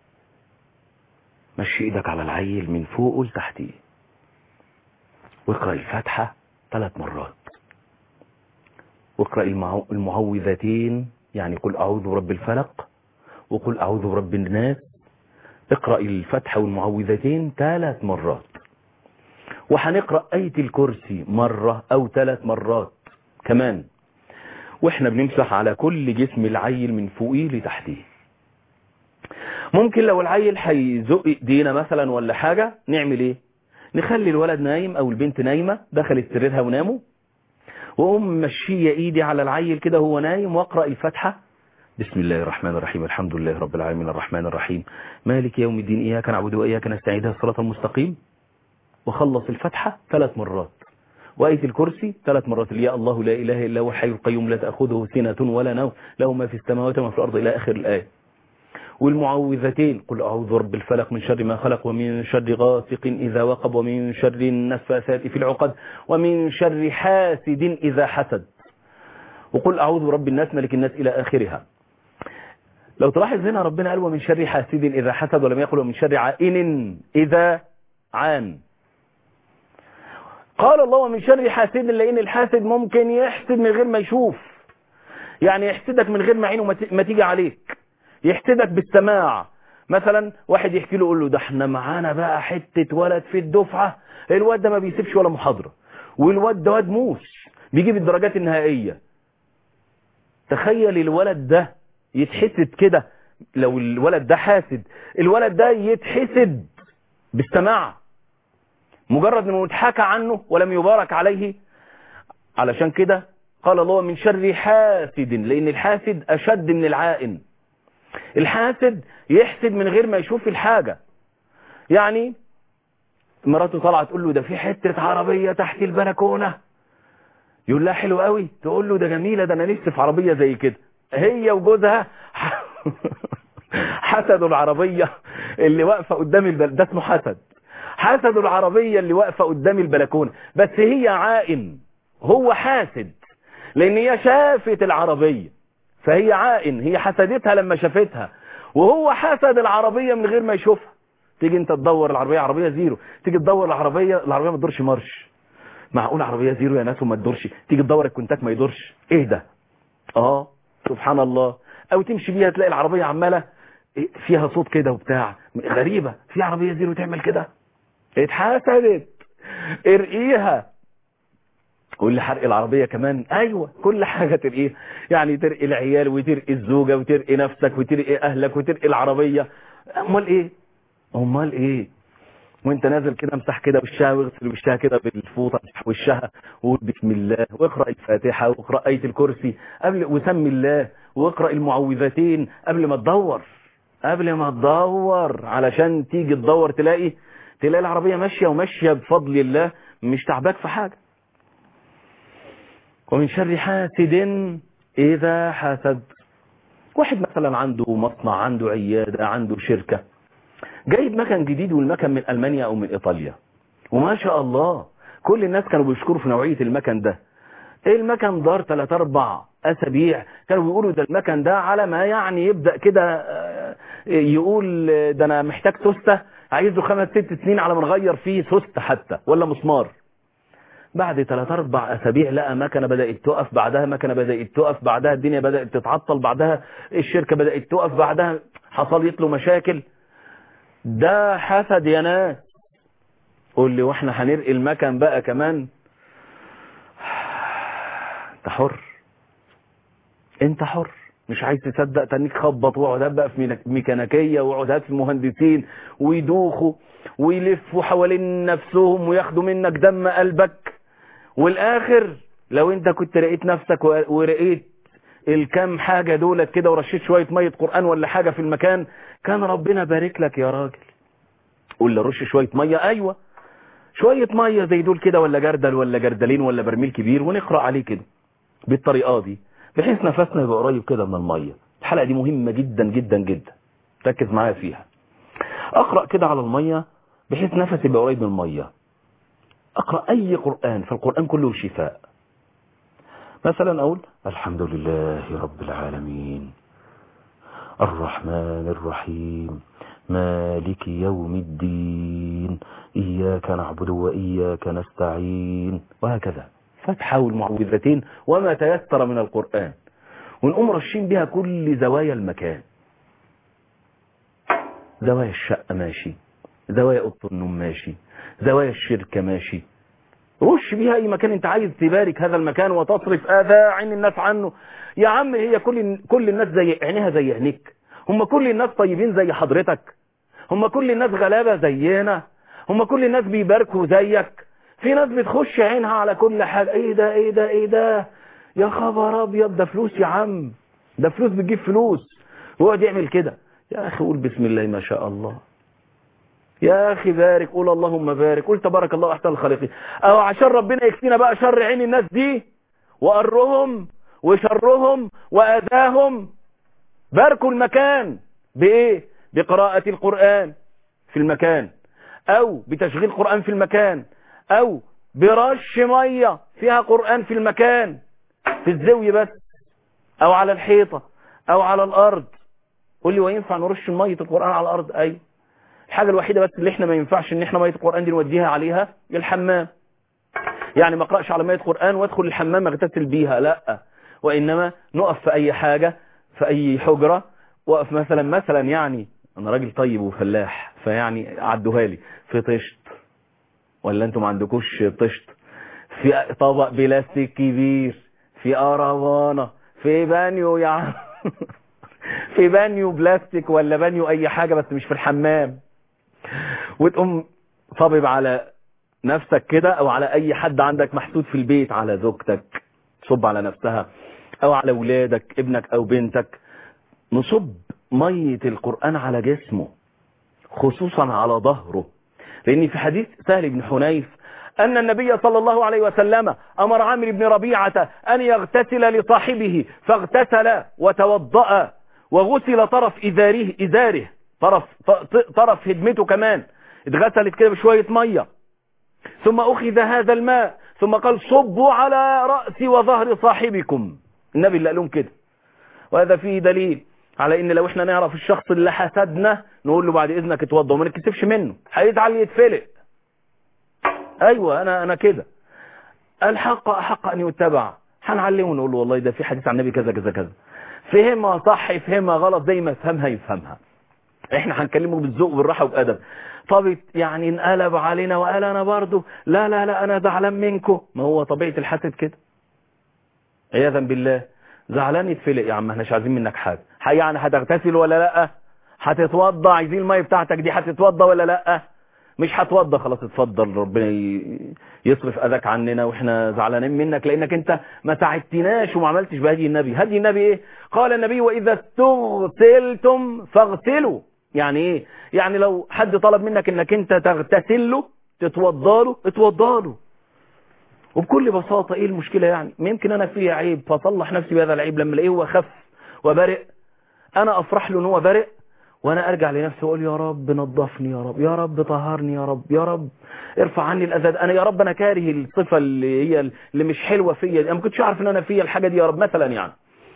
مشي ايدك على العيل من فوقه لتحتيه واقرأ الفاتحة ثلاث مرات واقرأ المعو... المعوذتين يعني قل أعوذ برب الفلق وقل أعوذ برب الناس اقرأ الفتحة والمعوذتين ثلاث مرات وهنقرأ آية الكرسي مرة أو ثلاث مرات كمان واحنا بنمسح على كل جسم العيل من فوقيه لتحتيه ممكن لو العيل هيزق ايدينا مثلا ولا حاجة نعمل ايه نخلي الولد نايم او البنت نايمة دخلت سريرها وناموا واقوم مشيه ايدي على العيل كده وهو نايم واقرا الفاتحه بسم الله الرحمن الرحيم الحمد لله رب العالمين الرحمن الرحيم مالك يوم الدين اياك نعبد واياك نستعين الصراط المستقيم وخلص الفاتحه ثلاث مرات وآية الكرسي ثلاث مرات يا الله لا إله إلا هو الحي القيوم لا تأخذه سنة ولا نوم له ما في السماوات وما في الأرض إلى آخر الآية والمعوذتين قل أعوذ برب الفلق من شر ما خلق ومن شر غاسق إذا وقب ومن شر النفاثات في العقد ومن شر حاسد إذا حسد وقل أعوذ برب الناس ملك الناس إلى آخرها لو تلاحظ هنا ربنا قال ومن شر حاسد إذا حسد ولم يقل ومن شر عائن إذا عان قال الله ومن شر حاسد لأن الحاسد ممكن يحسد من غير ما يشوف يعني يحسدك من غير ما عينه ما تيجي عليك يحسدك بالسماع مثلا واحد يحكي له يقول له ده احنا معانا بقى حتة ولد في الدفعة الواد ده ما بيسيبش ولا محاضرة والواد ده واد موس بيجيب الدرجات النهائية تخيل الولد ده يتحسد كده لو الولد ده حاسد الولد ده يتحسد بالسماع مجرد انه يتحكى عنه ولم يبارك عليه علشان كده قال الله من شر حاسد لان الحاسد اشد من العائن الحاسد يحسد من غير ما يشوف الحاجة يعني مراته طالعه تقول له ده في حتة عربية تحت البلكونة يقول لها حلو قوي تقول له ده جميلة ده انا نفسي في عربية زي كده هي وجوزها حسدوا العربية اللي واقفة قدام البل... ده اسمه حسد حسدوا العربية اللي واقفة قدام البلكونة بس هي عائن هو حاسد لان هي شافت العربية فهي عائن هي حسدتها لما شافتها وهو حسد العربية من غير ما يشوفها تيجي انت تدور العربية عربية زيرو تيجي تدور العربية العربية ما تدورش مارش معقول عربية زيرو يا ناس وما تدورش تيجي تدور الكونتاك ما يدورش ايه ده اه سبحان الله او تمشي بيها تلاقي العربية عمالة فيها صوت كده وبتاع غريبة في عربية زيرو تعمل كده اتحسدت ارقيها قول لي حرق العربية كمان ايوه كل حاجة ترقيها يعني ترقي العيال وترقي الزوجة وترقي نفسك وترقي اهلك وترقي العربية امال ايه امال ايه وانت نازل كده امسح كده وشها واغسل وشها كده بالفوطه امسح وشها وقول بسم الله واقرا الفاتحه واقرا ايه الكرسي قبل وسمي الله واقرا المعوذتين قبل ما تدور قبل ما تدور علشان تيجي تدور تلاقي تلاقي العربيه ماشيه وماشيه بفضل الله مش تعباك في حاجه ومن شر حاسد اذا حسد واحد مثلا عنده مصنع عنده عياده عنده شركه جايب مكن جديد والمكن من ألمانيا أو من إيطاليا وما شاء الله كل الناس كانوا بيشكروا في نوعية المكن ده المكن دار 3 4 أسابيع كانوا بيقولوا ده المكن ده على ما يعني يبدأ كده يقول ده أنا محتاج سوستة عايزه خمس ست سنين على ما نغير فيه سوستة حتى ولا مسمار بعد 3 4 أسابيع لقى مكنة بدأت تقف بعدها مكنة بدأت تقف بعدها الدنيا بدأت تتعطل بعدها الشركة بدأت تقف بعدها حصلت له مشاكل ده حسد يا ناس قول لي واحنا هنرقي المكن بقى كمان انت حر انت حر مش عايز تصدق تنيك خبط واقعد بقى في ميكانيكيه واقعد في مهندسين ويدوخوا ويلفوا حوالين نفسهم وياخدوا منك دم قلبك والاخر لو انت كنت لقيت نفسك ورقيت الكام حاجة دولت كده ورشيت شوية مية قرآن ولا حاجة في المكان كان ربنا بارك لك يا راجل قول لي رش شوية مية ايوه شوية مية زي دول كده ولا جردل ولا جردلين ولا برميل كبير ونقرأ عليه كده بالطريقة دي بحيث نفسنا يبقى قريب كده من المية الحلقة دي مهمة جدا جدا جدا ركز معايا فيها اقرأ كده على المية بحيث نفسي يبقى قريب من المية اقرأ اي قرآن فالقرآن كله شفاء مثلا اقول الحمد لله رب العالمين الرحمن الرحيم مالك يوم الدين إياك نعبد وإياك نستعين وهكذا فتحة والمعوذتين وما تيسر من القرآن ونقوم رشين بها كل زوايا المكان زوايا الشقة ماشي زوايا أوضة النوم ماشي زوايا الشركة ماشي رش بيها اي مكان انت عايز تبارك هذا المكان وتصرف اذى عين الناس عنه يا عم هي كل كل الناس زي عينيها زي عينيك هم كل الناس طيبين زي حضرتك هم كل الناس غلابة زينا هم كل الناس بيباركوا زيك في ناس بتخش عينها على كل حاجة ايه ده ايه ده ايه ده يا خبر ابيض ده فلوس يا عم ده فلوس بتجيب فلوس ويقعد يعمل كده يا اخي قول بسم الله ما شاء الله يا اخي بارك قول اللهم بارك قول تبارك الله احسن الخالقين او عشان ربنا يكفينا بقى شر عين الناس دي وقرهم وشرهم واذاهم باركوا المكان بايه بقراءة القرآن في المكان او بتشغيل قرآن في المكان او برش مية فيها قرآن في المكان في الزاوية بس او على الحيطة او على الارض قول لي وينفع نرش مية القرآن على الارض ايوه الحاجة الوحيدة بس اللي احنا ما ينفعش ان احنا مية القرآن دي نوديها عليها الحمام يعني ما اقرأش على مية القرآن وادخل الحمام اغتسل بيها لا وانما نقف في اي حاجة في اي حجرة وقف مثلا مثلا يعني انا راجل طيب وفلاح فيعني عدوها لي في طشت ولا انتم ما عندكوش طشت في طبق بلاستيك كبير في قروانة في بانيو يا عم في بانيو بلاستيك ولا بانيو اي حاجة بس مش في الحمام وتقوم صابب على نفسك كده او على اي حد عندك محسود في البيت على زوجتك تصب على نفسها او على ولادك ابنك او بنتك نصب مية القرآن على جسمه خصوصا على ظهره لان في حديث سهل بن حنيف أن النبي صلى الله عليه وسلم أمر عامر بن ربيعة أن يغتسل لصاحبه فاغتسل وتوضأ وغسل طرف إزاره, إزاره طرف, طرف هدمته كمان اتغسلت كده بشوية مية ثم أخذ هذا الماء ثم قال صبوا على رأس وظهر صاحبكم النبي اللي قال لهم كده وهذا فيه دليل على ان لو احنا نعرف الشخص اللي حسدنا نقول له بعد اذنك اتوضى وما نتكسفش منه هيزعل يتفلق ايوه انا انا كده الحق احق ان يتبع هنعلمه نقول له والله ده في حديث عن النبي كذا كذا كذا فهمها صح يفهمها غلط زي ما فهمها يفهمها احنا هنكلمه بالذوق والراحه وبادب طب يعني انقلب علينا وقال انا برضو لا لا لا انا زعلان منكم ما هو طبيعه الحسد كده عياذا بالله زعلان يتفلق يا عم احنا مش عايزين منك حاجه يعني هتغتسل ولا لا هتتوضى عايزين الميه بتاعتك دي هتتوضى ولا لا مش هتوضى خلاص اتفضل ربنا يصرف اذاك عننا واحنا زعلانين منك لانك انت ما ساعدتناش وما عملتش بهدي النبي هدي النبي ايه قال النبي واذا استغسلتم فاغسلوا يعني ايه يعني لو حد طلب منك انك انت تغتسل له تتوضى له اتوضى له وبكل بساطة ايه المشكلة يعني يمكن انا فيه عيب فاصلح نفسي بهذا العيب لما الاقيه هو خف وبرئ انا افرح له ان هو برئ وانا ارجع لنفسي واقول يا رب نظفني يا رب يا رب طهرني يا رب يا رب ارفع عني الاذى انا يا رب انا كاره الصفة اللي هي اللي مش حلوة فيا انا ما كنتش اعرف ان انا فيا الحاجة دي يا رب مثلا يعني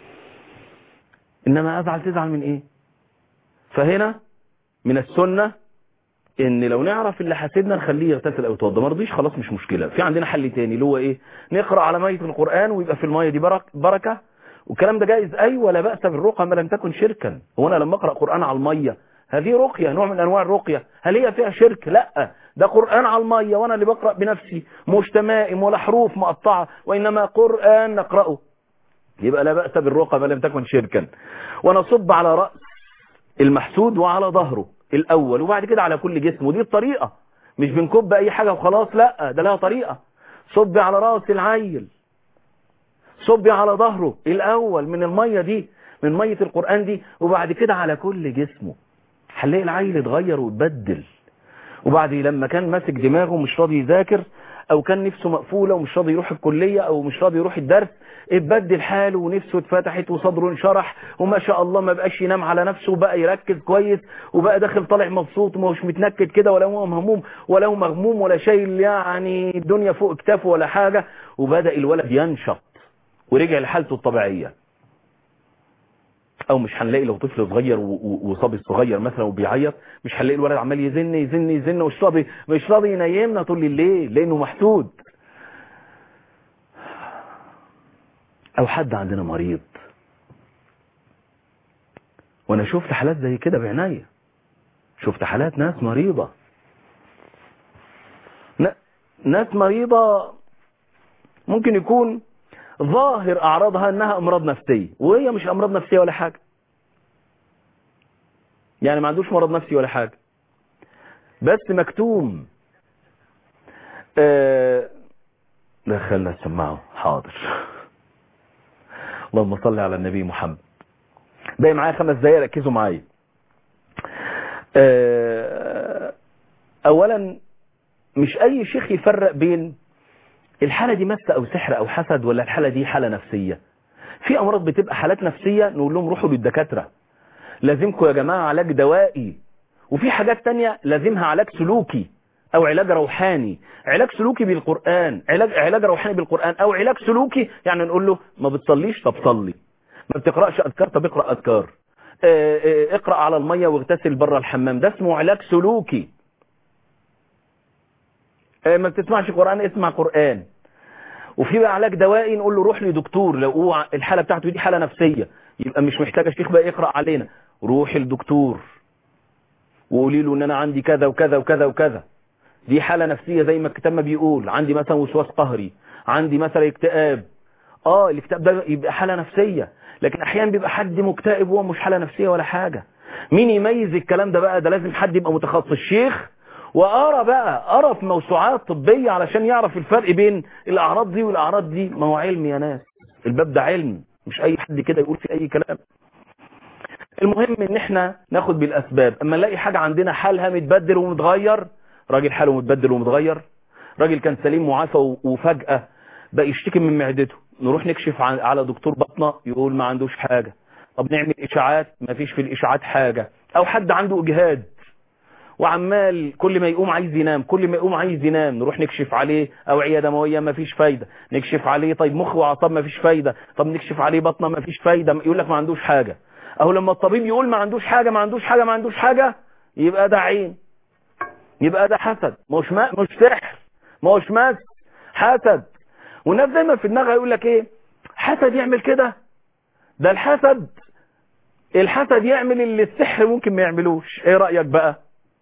انما ازعل تزعل من ايه فهنا من السنة ان لو نعرف اللي حاسدنا نخليه يغتسل او يتوضى ما رضيش خلاص مش مشكلة في عندنا حل تاني اللي هو ايه نقرأ على مية القرآن ويبقى في المية دي برك بركة والكلام ده جائز اي ولا بأس بالرقى ما لم تكن شركا هو انا لما اقرأ قرآن على المية هذه رقية نوع من انواع الرقية هل هي فيها شرك لا ده قرآن على المية وانا اللي بقرأ بنفسي مش تمائم ولا حروف مقطعة وانما قرآن نقرأه يبقى لا بأس بالرقى ما لم تكن شركا ونصب على رأس المحسود وعلى ظهره الاول وبعد كده على كل جسمه دي الطريقة مش بنكب اي حاجة وخلاص لا ده لها طريقة صب على رأس العيل صب على ظهره الاول من المية دي من مية القرآن دي وبعد كده على كل جسمه هنلاقي العيل اتغير واتبدل وبعد لما كان ماسك دماغه مش راضي يذاكر او كان نفسه مقفولة ومش راضي يروح الكلية او مش راضي يروح الدرس اتبدل حاله ونفسه اتفتحت وصدره انشرح وما شاء الله ما بقاش ينام على نفسه وبقى يركز كويس وبقى داخل طالع مبسوط ومش متنكد كده ولا هو مهموم ولا هو مغموم ولا شايل يعني الدنيا فوق اكتافه ولا حاجة وبدأ الولد ينشط ورجع لحالته الطبيعية او مش هنلاقي لو طفل صغير وصبي صغير مثلا وبيعيط مش هنلاقي الولد عمال يزن يزن يزن ومش راضي مش راضي ينيمنا طول الليل لانه محسود او حد عندنا مريض وانا شفت حالات زي كده بعناية شفت حالات ناس مريضة ناس مريضة ممكن يكون ظاهر اعراضها انها امراض نفسية وهي مش امراض نفسية ولا حاجة يعني ما عندوش مرض نفسي ولا حاجة بس مكتوم آه دخلنا نسمعه حاضر اللهم صل على النبي محمد باقي معايا خمس دقايق ركزوا معايا آه اولا مش اي شيخ يفرق بين الحالة دي مس او سحر او حسد ولا الحالة دي حالة نفسية في امراض بتبقى حالات نفسية نقول لهم روحوا للدكاترة لازمكم يا جماعة علاج دوائي وفي حاجات تانية لازمها علاج سلوكي او علاج روحاني علاج سلوكي بالقرآن علاج علاج روحاني بالقرآن او علاج سلوكي يعني نقول له ما بتصليش طب صلي ما بتقرأش اذكار طب اقرأ اذكار اه اه اقرأ على المية واغتسل بره الحمام ده اسمه علاج سلوكي اه ما بتسمعش قرآن اسمع قرآن وفي بقى علاج دوائي نقول له روح لدكتور لو هو الحالة بتاعته دي حالة نفسية يبقى مش محتاج الشيخ بقى يقرأ علينا روح للدكتور وقولي له ان انا عندي كذا وكذا وكذا وكذا دي حالة نفسية زي ما الكتاب ما بيقول عندي مثلا وسواس قهري عندي مثلا اكتئاب اه الاكتئاب ده يبقى حالة نفسية لكن احيانا بيبقى حد مكتئب وهو مش حالة نفسية ولا حاجة مين يميز الكلام ده بقى ده لازم حد يبقى متخصص الشيخ وقرا بقى قرا في موسوعات طبية علشان يعرف الفرق بين الاعراض دي والاعراض دي ما هو علم يا ناس الباب ده علم مش اي حد كده يقول في اي كلام المهم ان احنا ناخد بالاسباب اما نلاقي حاجة عندنا حالها متبدل ومتغير راجل حاله متبدل ومتغير راجل كان سليم معافى وفجأة بقى يشتكي من معدته نروح نكشف على دكتور بطنة يقول ما عندوش حاجة طب نعمل اشاعات ما فيش في الاشاعات حاجة او حد عنده اجهاد وعمال كل ما يقوم عايز ينام كل ما يقوم عايز ينام نروح نكشف عليه اوعيه دمويه ما فيش فايده نكشف عليه طيب مخ واعصاب ما فيش فايده طب نكشف عليه بطنه ما فيش فايده يقول لك ما عندوش حاجه اهو لما الطبيب يقول ما عندوش حاجه ما عندوش حاجه ما عندوش حاجه يبقى ده عين يبقى ده حسد مش ما مش سحر مش مس حسد والناس دايما في دماغها يقول لك ايه حسد يعمل كده ده الحسد الحسد يعمل اللي السحر ممكن ما يعملوش ايه رايك بقى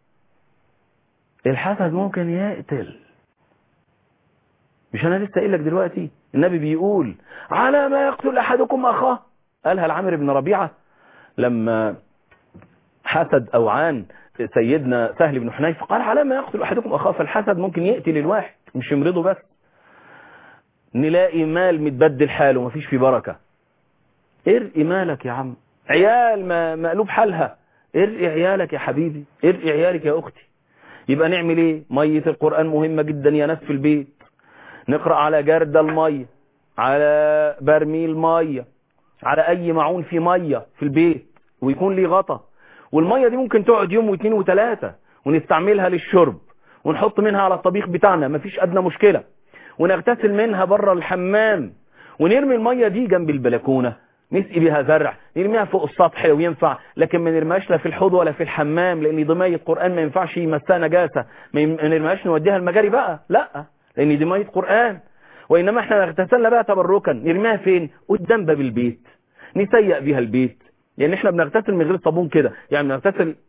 الحسد ممكن يقتل مش انا لسه قايل لك دلوقتي النبي بيقول على ما يقتل احدكم اخاه قالها العامر بن ربيعه لما حسد او عان سيدنا سهل بن حنيف قال على ما يقتل احدكم اخاه فالحسد ممكن يقتل الواحد مش يمرضه بس نلاقي مال متبدل حاله مفيش فيه بركه ارقي مالك يا عم عيال ما مقلوب حالها ارقي عيالك يا حبيبي ارقي عيالك يا اختي يبقى نعمل ايه مية القرآن مهمة جدا يا ناس في البيت نقرأ على جردة المية على برميل مية على اي معون في مية في البيت ويكون ليه غطا والمية دي ممكن تقعد يوم واثنين وثلاثة ونستعملها للشرب ونحط منها على الطبيخ بتاعنا مفيش ادنى مشكلة ونغتسل منها بره الحمام ونرمي المية دي جنب البلكونة نسقي بيها زرع نرميها فوق السطح لو ينفع لكن ما نرميهاش لا في الحوض ولا في الحمام لان دي ميه قران ما ينفعش يمسها نجاسه ما نرميهاش نوديها المجاري بقى لا لان دي ميه قران وانما احنا اغتسلنا بقى تبركا نرميها فين قدام باب البيت نسيق بيها البيت لان احنا بنغتسل من غير صابون كده يعني بنغتسل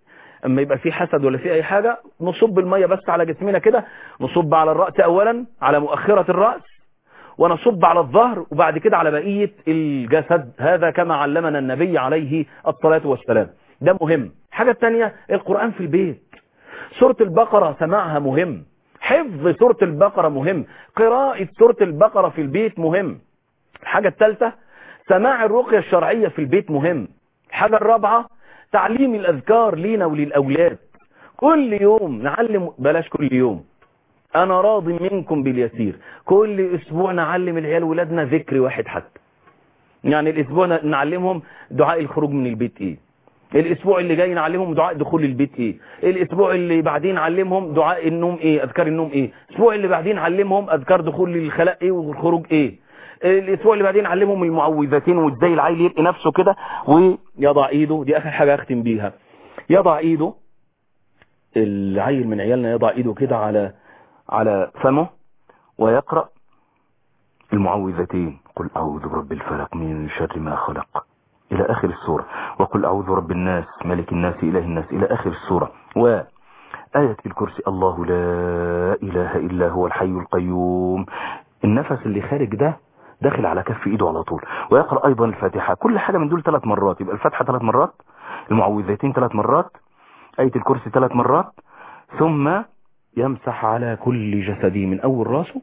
اما يبقى في حسد ولا في اي حاجة نصب المية بس على جسمنا كده نصب على الرأس اولا على مؤخرة الرأس ونصب على الظهر وبعد كده على بقية الجسد هذا كما علمنا النبي عليه الصلاة والسلام ده مهم حاجة التانية القرآن في البيت سورة البقرة سماعها مهم حفظ سورة البقرة مهم قراءة سورة البقرة في البيت مهم الحاجة الثالثة سماع الرقية الشرعية في البيت مهم الحاجة الرابعة تعليم الأذكار لينا وللأولاد كل يوم نعلم بلاش كل يوم أنا راضي منكم باليسير كل أسبوع نعلم العيال ولادنا ذكر واحد حتى يعني الأسبوع نعلمهم دعاء الخروج من البيت إيه الاسبوع اللي جاي نعلمهم دعاء دخول البيت ايه الاسبوع اللي بعدين نعلمهم دعاء النوم ايه اذكار النوم ايه الاسبوع اللي بعدين نعلمهم اذكار دخول الخلاء ايه والخروج ايه الاسبوع اللي بعدين نعلمهم المعوذتين وازاي العيل يرقي نفسه كده ويضع ايده دي اخر حاجه اختم بيها يضع ايده العيل من عيالنا يضع ايده كده على على فمه ويقرا المعوذتين قل اعوذ برب الفلق من شر ما خلق إلى آخر السورة وقل أعوذ برب الناس ملك الناس إله الناس إلى آخر السورة وآية الكرسي الله لا إله إلا هو الحي القيوم النفس اللي خارج ده داخل على كف إيده على طول ويقرأ أيضا الفاتحة كل حاجة من دول ثلاث مرات يبقى الفاتحة ثلاث مرات المعوذتين ثلاث مرات آية الكرسي ثلاث مرات ثم يمسح على كل جسده من أول راسه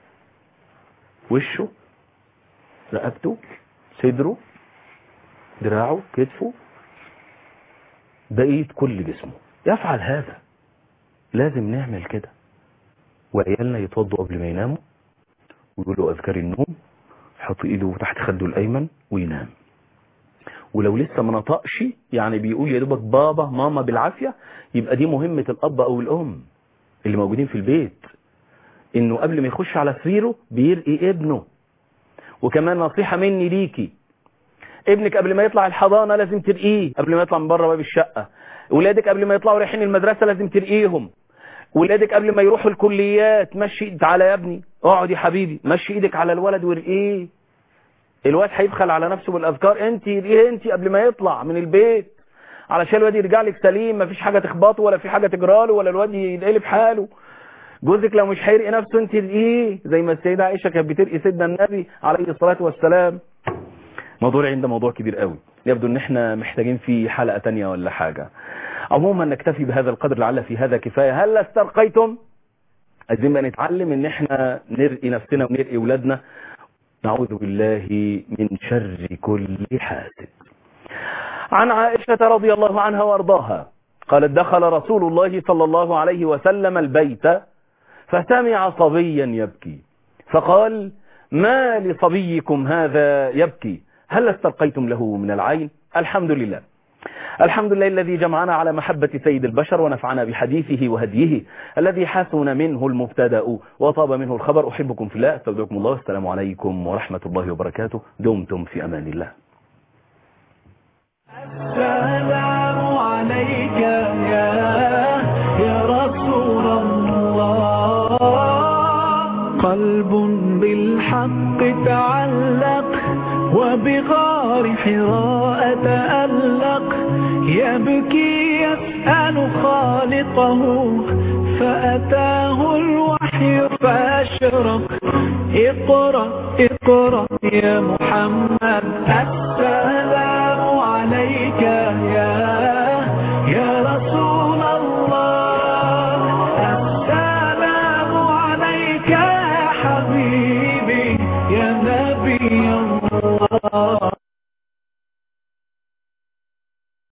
وشه رقبته صدره دراعه كتفه بقية كل جسمه يفعل هذا لازم نعمل كده وعيالنا يتوضوا قبل ما يناموا ويقولوا أذكار النوم يحط ايده تحت خده الأيمن وينام ولو لسه ما نطقش يعني بيقول يا دوبك بابا ماما بالعافية يبقى دي مهمة الأب أو الأم اللي موجودين في البيت إنه قبل ما يخش على سريره بيرقي ابنه وكمان نصيحة مني ليكي ابنك قبل ما يطلع الحضانة لازم ترقيه قبل ما يطلع من بره باب الشقة ولادك قبل ما يطلعوا رايحين المدرسة لازم ترقيهم ولادك قبل ما يروحوا الكليات مشي تعالى يا ابني اقعد يا حبيبي مشي ايدك على الولد وارقيه الواد هيبخل على نفسه بالاذكار انت ارقيه انت قبل ما يطلع من البيت علشان الواد يرجع لك سليم مفيش حاجة تخبطه ولا في حاجة تجراله ولا الواد يتقلب حاله جوزك لو مش هيرقي نفسه انت ارقيه زي ما السيدة عائشة كانت بترقي سيدنا النبي عليه الصلاة والسلام موضوع العين ده موضوع كبير قوي يبدو ان احنا محتاجين فيه حلقة تانية ولا حاجة عموما نكتفي بهذا القدر لعل في هذا كفاية هل استرقيتم عايزين بقى نتعلم ان احنا نرقي نفسنا ونرقي ولادنا نعوذ بالله من شر كل حاسد عن عائشة رضي الله عنها وارضاها قالت دخل رسول الله صلى الله عليه وسلم البيت فسمع صبيا يبكي فقال ما لصبيكم هذا يبكي هل استلقيتم له من العين الحمد لله الحمد لله الذي جمعنا على محبة سيد البشر ونفعنا بحديثه وهديه الذي حسن منه المبتدا وطاب منه الخبر أحبكم في الله استودعكم الله والسلام عليكم ورحمة الله وبركاته دمتم في أمان الله السلام عليك يا يا رسول الله قلب بالحق تعلق وبغار حراء تألق يبكي يسأل خالقه فأتاه الوحي فأشرق اقرأ اقرأ يا محمد السلام